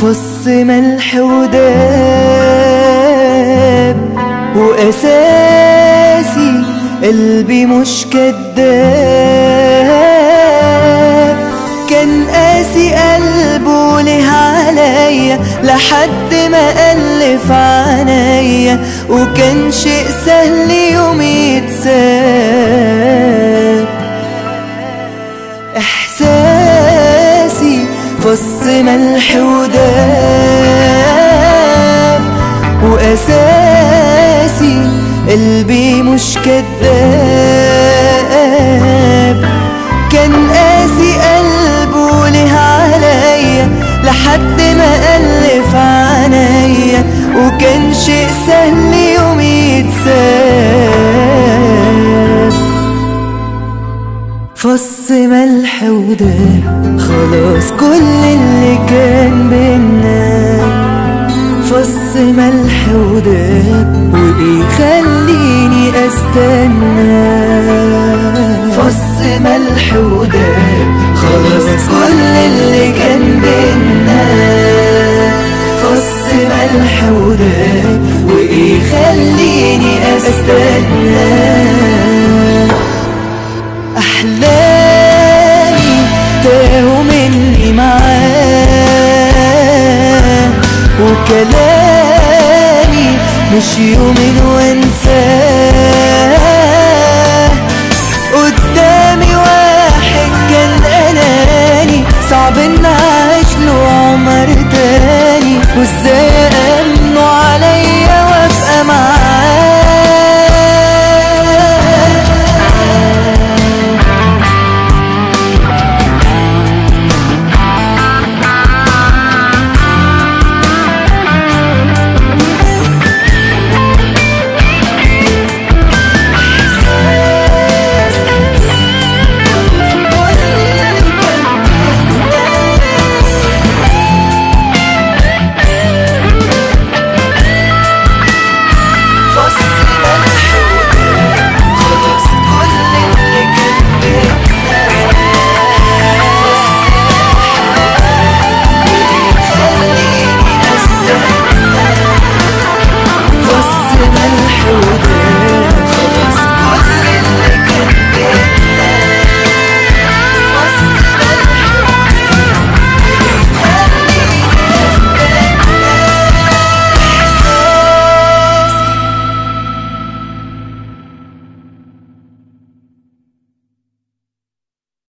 فص ملح وداب وأساسي قلبي مش كداب كان قاسي قلبه ليه عليا لحد ما ألف عينيا وكان شيء سهل يوم يتساب إحساسي فص ملح وداب وأساسي قلبي مش كداب كان قاسي قلبه ليه عليا لحد ما ألف عينيا وكان شيء سهل يوم يتساب فص ملح وداب خلاص كل اللي كان بينا فص ملح وداب وبيخليني استنى فص ملح وداب خلاص كل اللي كان بينا فص ملح وداب ويخليني استنى